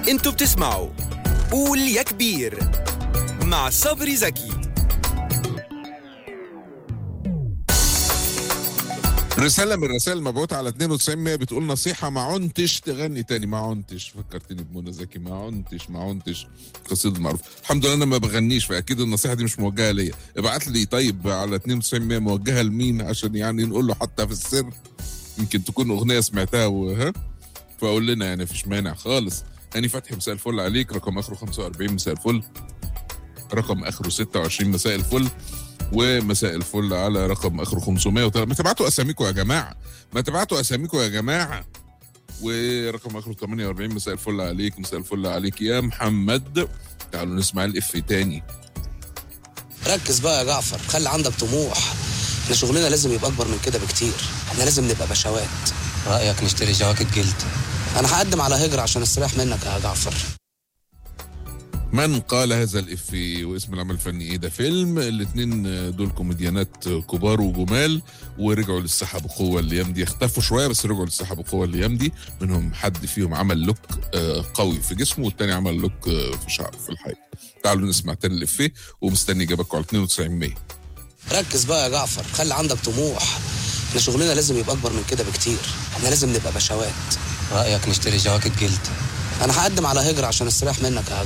انتوا بتسمعوا قول يا كبير مع صبري زكي رسالة من الرسائل المبعوثة على 92 بتقول نصيحة ما عنتش تغني تاني ما عنتش فكرتني بمنى زكي ما عنتش ما عنتش قصيدة معروف الحمد لله انا ما بغنيش فاكيد النصيحة دي مش موجهة ليا ابعت لي طيب على 92 موجهة لمين عشان يعني نقول له حتى في السر يمكن تكون اغنية سمعتها وها فقول لنا يعني مفيش مانع خالص هاني فتحي مساء الفل عليك رقم اخره 45 مساء الفل رقم اخره 26 مساء الفل ومساء الفل على رقم اخره 503 ما تبعتوا اساميكم يا جماعه ما تبعتوا اساميكم يا جماعه ورقم اخره 48 مساء الفل عليك مساء الفل عليك يا محمد تعالوا نسمع الاف تاني ركز بقى يا جعفر خلي عندك طموح احنا شغلنا لازم يبقى اكبر من كده بكتير احنا لازم نبقى بشوات رأيك نشتري جواكت جلد انا هقدم على هجرة عشان استريح منك يا جعفر من قال هذا الإفي واسم العمل الفني ايه ده فيلم الاثنين دول كوميديانات كبار وجمال ورجعوا للساحه بقوه الايام دي اختفوا شويه بس رجعوا للساحه بقوه الايام دي منهم حد فيهم عمل لوك آه، قوي في جسمه والتاني عمل لوك آه، في شعره في الحقيقه تعالوا نسمع تاني الإفيه ومستني اجابتكم على 92 100 ركز بقى يا جعفر خلي عندك طموح احنا شغلنا لازم يبقى اكبر من كده بكتير احنا لازم نبقى بشوات رأيك نشتري جواكت جلد انا هقدم على هجرة عشان استريح منك يا